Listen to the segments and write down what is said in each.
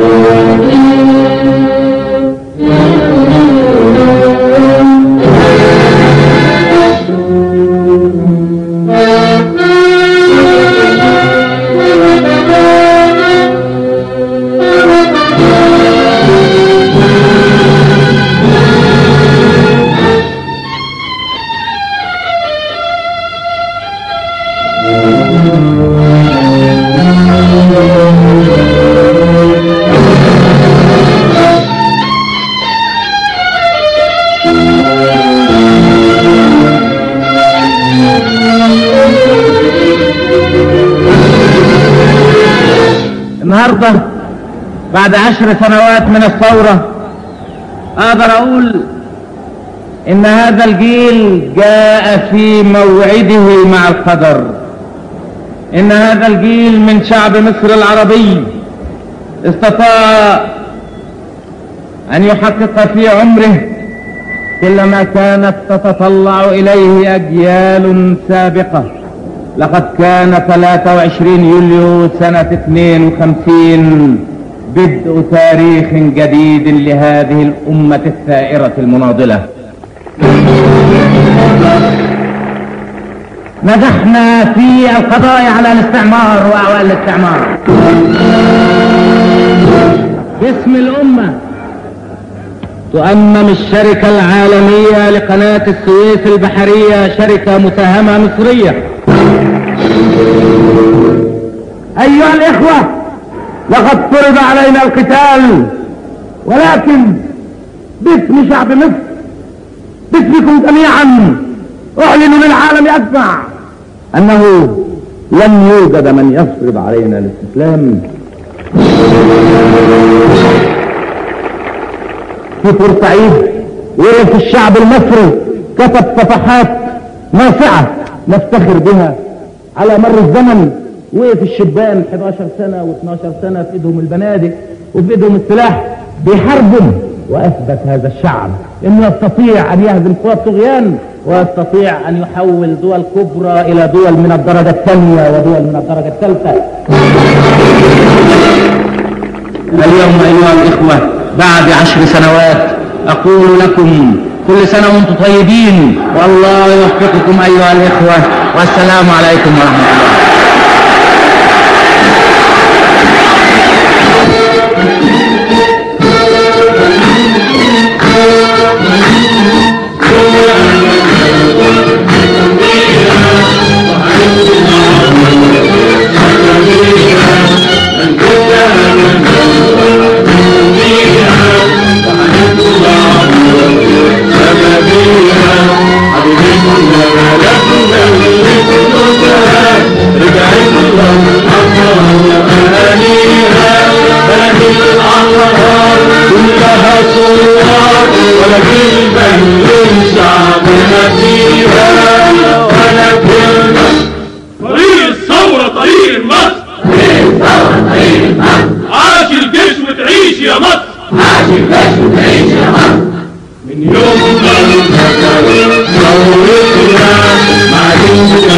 النهاردة بعد عشر سنوات من الثورة اقدر اقول ان هذا الجيل جاء في موعده مع القدر ان هذا الجيل من شعب مصر العربي استطاع ان يحقق في عمره كل ما كانت تتطلع اليه اجيال سابقه لقد كان 23 يوليو سنة 52 بدء تاريخ جديد لهذه الأمة الثائرة المناضلة نجحنا في القضاء على الاستعمار وأعوان الاستعمار باسم الأمة تؤمم الشركة العالمية لقناة السويس البحرية شركة مساهمة مصرية أيها الإخوة لقد فرض علينا القتال ولكن باسم شعب مصر باسمكم جميعا أعلن للعالم أجمع أنه لن يوجد من يفرض علينا الاستسلام في بورسعيد وقف الشعب المصري كتب صفحات نافعة نفتخر بها على مر الزمن وقف الشبان 11 سنة و12 سنة في ايدهم البنادق وفي ايدهم السلاح بيحاربوا واثبت هذا الشعب انه يستطيع ان يهزم قوى الطغيان ويستطيع ان يحول دول كبرى الى دول من الدرجة الثانية ودول من الدرجة الثالثة اليوم ايها الاخوة بعد عشر سنوات اقول لكم كل سنة وانتم طيبين والله يوفقكم ايها الاخوة والسلام عليكم ورحمة الله طريق الثورة طريق مصر عاش الجيش وتعيش يا مصر من يوم ما انتصرت ثورتنا معلومة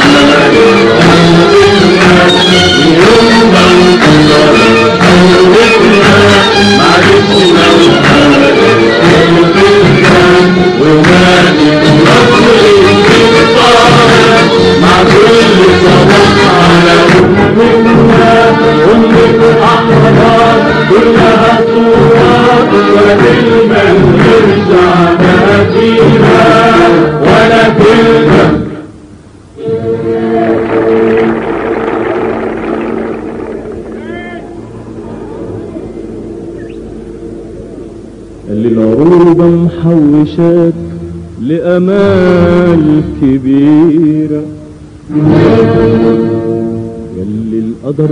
من يوم ما انتصرت ثورتنا معرفنا ومالك مصر الانتصار مع كل صباح على أمتنا أمة أحرار كلها صورات ولا كلمة نرجع فيها ولا كلمة اللي العروبة محوشاك لأمال كبيرة يلي القدر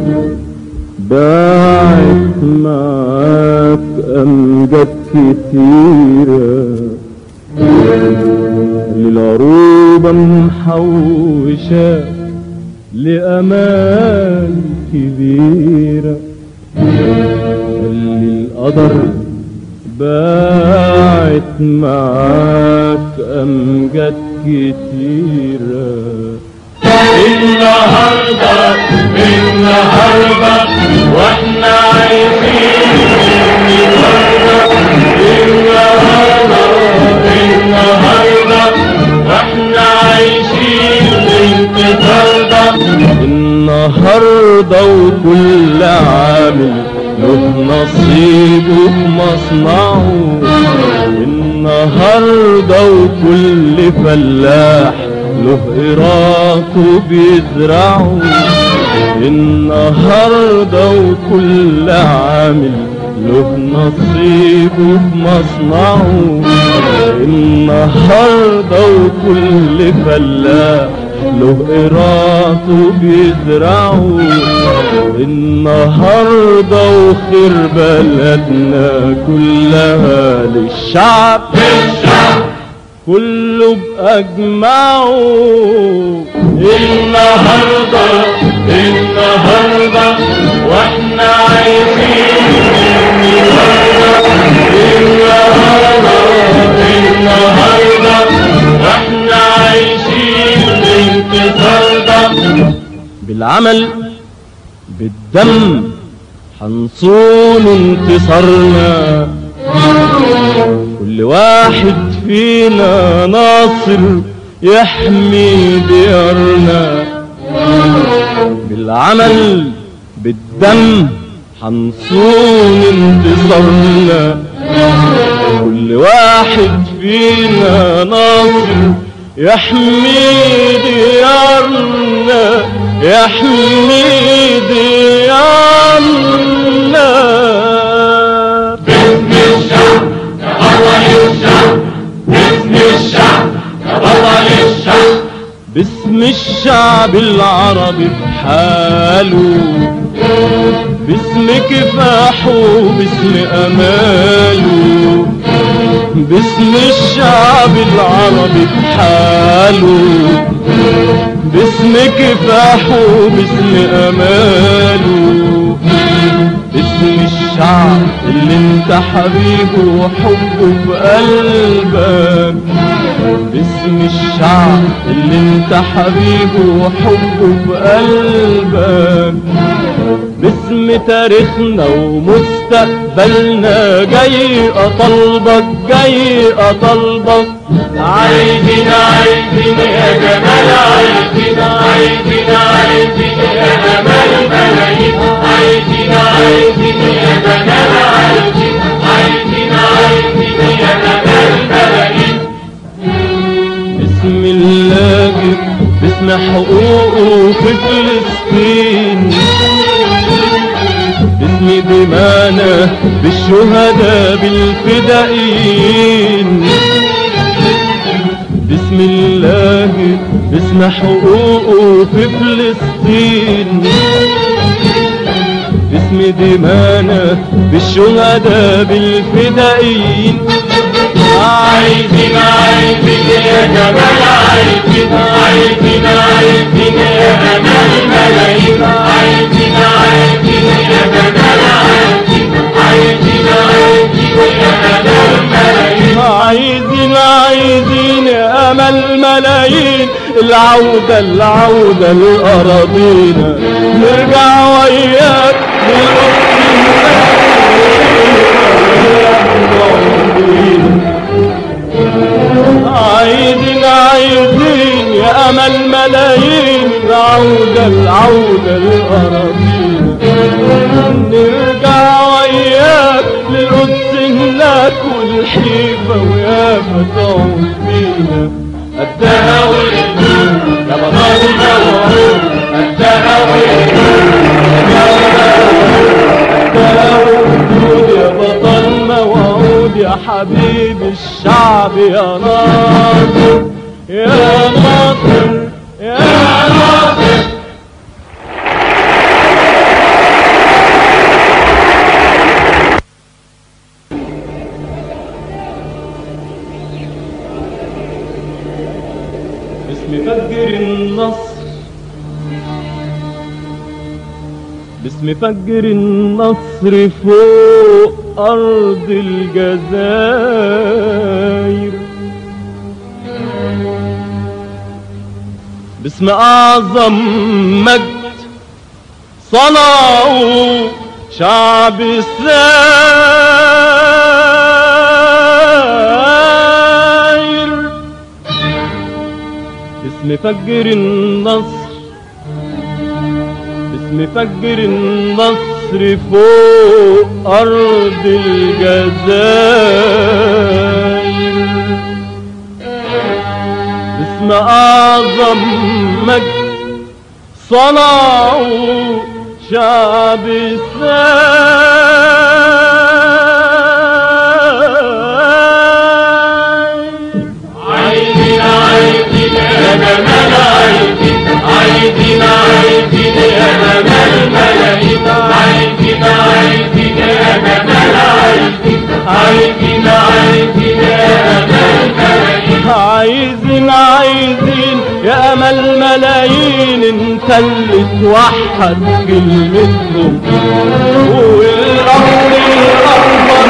باعت معاك أمجاد كتيرة اللي العروبة محوشاك لأمال كبيرة اللي القدر باعت معاك أمجاد كتيرة النهاردة النهاردة واحنا عايشين النهاردة وكل عامل له نصيبه في مصنعه النهاردة وكل فلاح له قراطه بيزرعه النهاردة وكل عامل له نصيبه في مصنعه النهاردة وكل فلاح له قراطه بيزرعه النهاردة وخير بلدنا كلها للشعب كله بأجمعه النهاردة النهاردة واحنا عايشين النهاردة النهاردة النهاردة واحنا عايشين الانتصار ده بالعمل بالدم حنصون انتصارنا كل واحد فينا ناصر يحمي ديارنا بالعمل بالدم حنصون انتصارنا كل واحد فينا ناصر يحمي ديارنا يحمي ديارنا باسم الشعب كبطل الشعب باسم الشعب كبطل الشعب باسم الشعب العربي بحاله باسم كفاحه باسم اماله باسم الشعب العربي بحاله باسم كفاحه باسم اماله باسم الشعب اللي انت حبيبه وحبه في قلبك باسم الشعب اللي انت حبيبه وحبه في قلبك باسم تاريخنا ومستقبلنا جاي اطلبك جاي اطلبك عايزين عايزين يا جمال عايزين عايزين عايزين يا جمال ملايين عايزين عايزين يا جمال عايزين عايزين عايزين يا جمال ملايين باسم اللاجئ باسم حقوقه في فلسطين باسم دمانا بالشهداء بالفدائيين باسم الله باسم حقوقه في فلسطين باسم دمانا بالشهداء بالفدائيين عايزين عايزين يا جمال عايزين عايزين عايزين يا جمال ملايين عايزين عايزين يا جمال عايزين عايزين عايزين يا جمال ملايين عايزين عايزين يا امل ملايين العودة العودة لأراضينا نرجع وياك عايزين عايزين يا امل ملايين العودة العودة لأراضينا نرجع وياك للقدس هناك والحيفا ويا فتعود فينا قدها والهدوء يا بطلنا وعود قدها والهدوء وجود يا بطل موعود يا حبيب الشعب يا ناصر يا ناصر يا ناصر باسم فجر النصر باسم فجر النصر فوق أرض الجزائر باسم أعظم مجد صنعوا شعب الساير باسم فجر النصر باسم باسم فجر النصر فوق أرض الجزائر باسم أعظم مجد صنعوا شعب السائر عايزين عايزين يا جمال عايزين عايزين عايزين يا جمال ملايين عايزين عايزين يا جمال عايزين عايزين عايزين يا جمال ملايين عايزين عايزين يا امل ملايين انت اللي توحد كلمتهم والارض الاكبر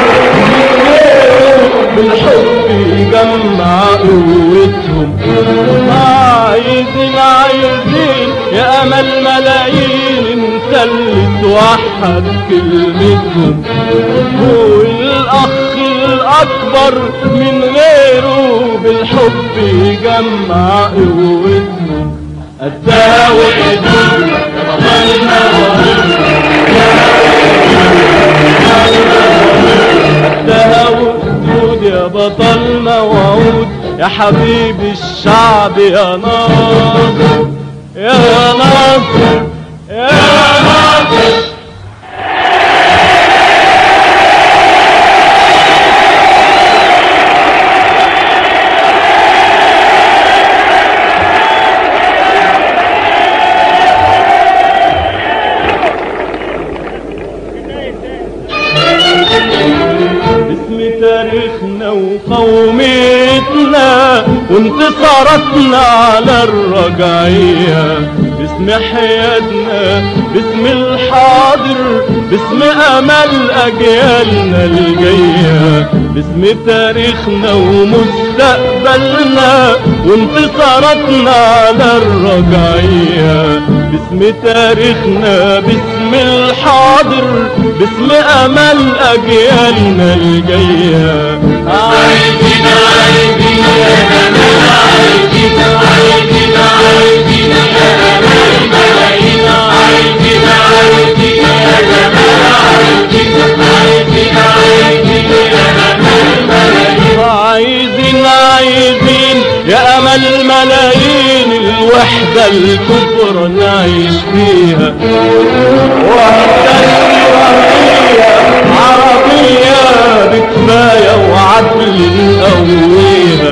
بالحب يجمع قوتهم عايزين عايزين يا امل ملايين انت اللي توحد كلمتهم والاخ الاكبر من غيره بالحب يجمع قوتهم قدها وقدود بطلنا ده وقدود يا بطل موعود يا حبيب الشعب يا ناصر يا ناصر يا ناصر باسم تاريخنا وقوميتنا وانتصاراتنا على الرجعية باسم حياتنا باسم الحاضر باسم امل اجيالنا الجاية باسم تاريخنا ومستقبلنا وانتصاراتنا على الرجعية باسم تاريخنا باسم الحاضر باسم امل اجيالنا الجايه عايزين عايزين يا جمال عايزين عايزين عايزين يا جمال ملايين عايزين عايزين يا جمال عايزين عايزين عايزين يا جمال ملايين عايزين عايزين يا امل ملايين الوحده الكبرى نعيش فيها وحده استوائيه عربيه بكفايه وعدل نقويها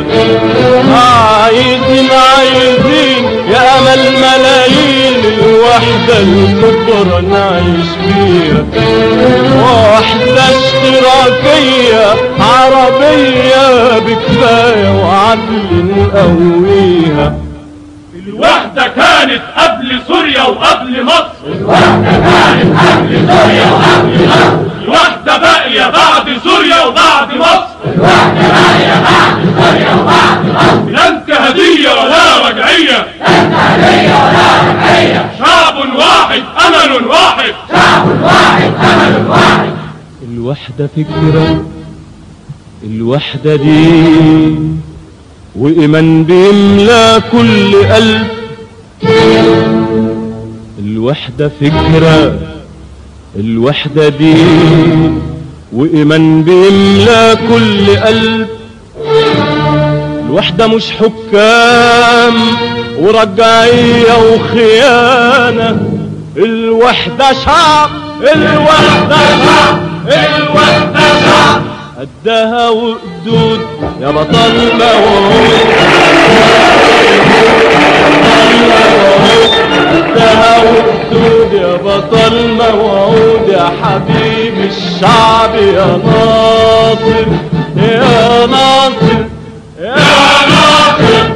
عايزين عايزين يا امل ملايين الوحده الكبرى نعيش فيها وحده اشتراكيه عربيه بكفايه وعدل نقويها الوحدة كانت قبل سوريا وقبل مصر الوحدة كانت قبل سوريا وقبل مصر الوحدة باقية بعد سوريا وبعد مصر الوحدة باقية بعد سوريا وبعد مصر لا انتهادية ولا رجعية لا انتهادية ولا رجعية شعب واحد أمل واحد شعب واحد أمل واحد الوحدة فكرة الوحدة دين وإيمان بيملى كل قلب الوحدة فكرة الوحدة دين وإيمان بيملى كل قلب الوحدة مش حكام ورجعية وخيانة الوحدة شعب الوحدة شعب الوحدة شعب قدها وقدود يا بطل موعود قدها وقدود يا بطل موعود يا حبيب الشعب يا ناصر يا ناصر يا ناصر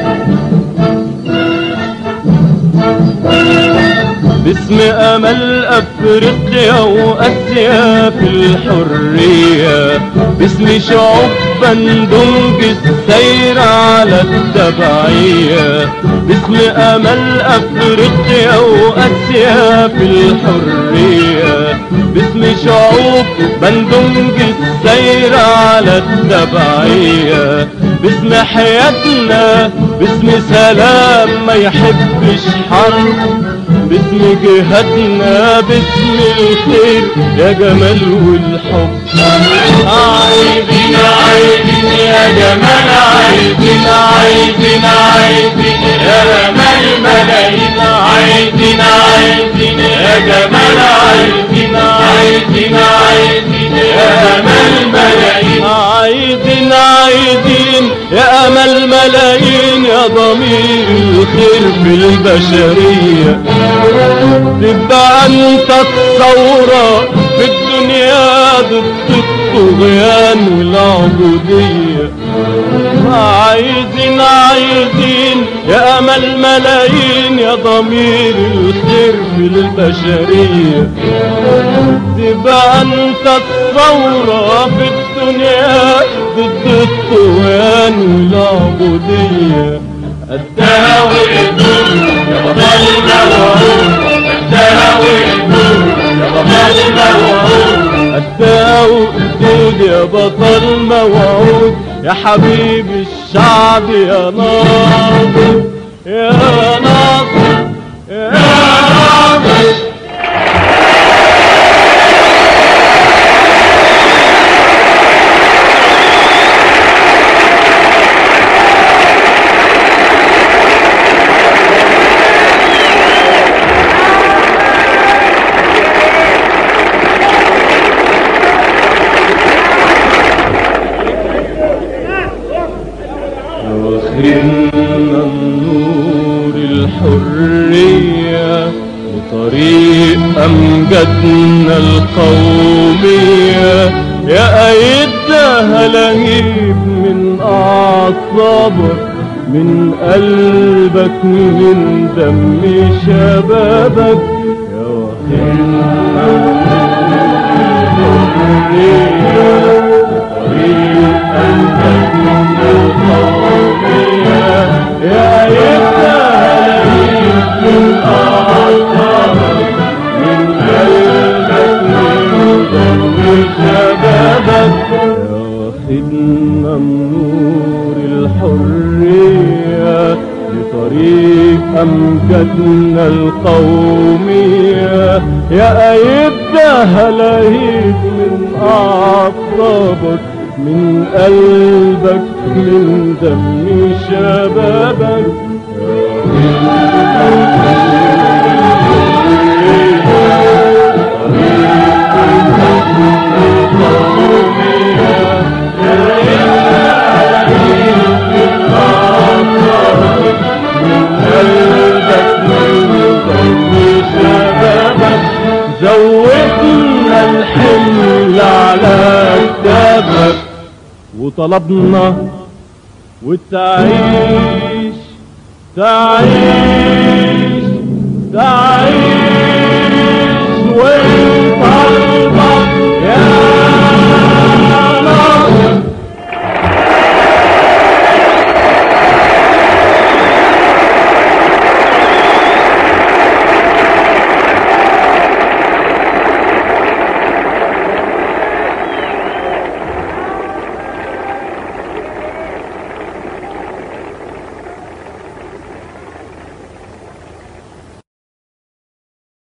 باسم امل افريقيا واسيا في الحرية باسم شعوب بندنج السير على التبعية باسم امل افريقيا واسيا في الحرية باسم شعوب بندنج السير على التبعية باسم حياتنا باسم سلام ما يحبش حرب باسم جهادنا باسم الخير يا جمال والحب عايزين عايزين يا جمال عايزين عايزين عايزين يا جمال ملايين عايزين عايزين يا جمال عايزين عايزين عايزين يا جمال ملايين عايدين عايدين يا امل ملايين يا ضمير الخير في البشرية تبقى انت الثورة في الدنيا ضد الطغيان والعبودية عايزين عايزين يا امل ملايين يا ضمير الخير في البشرية تبقى انت الثورة في الدنيا ضد الطغيان والعبودية قدها وقدور يا بطل موعود قدها وقدور يا بطل موعود قدها وقدود يا بطل موعود يا حبيب الشعب يا ناصر يا ناصر يا ناصر واخرنا النور الحرية لطريق أمجدنا القومية يا أيدها لهيب من أعصابك من قلبك من دم شبابك يا واخرنا الحرية لطريق أمجدنا القومية يا يبقى من أعصابك من قلبك من دم شبابك يا واخدنا النور الحرية لطريق أمجدنا القومية يا أيدها لهيب من أعصابك من قلبك من دم شبابك زودنا الحمل على كتابك وطلبنا وتعيش تعيش تعيش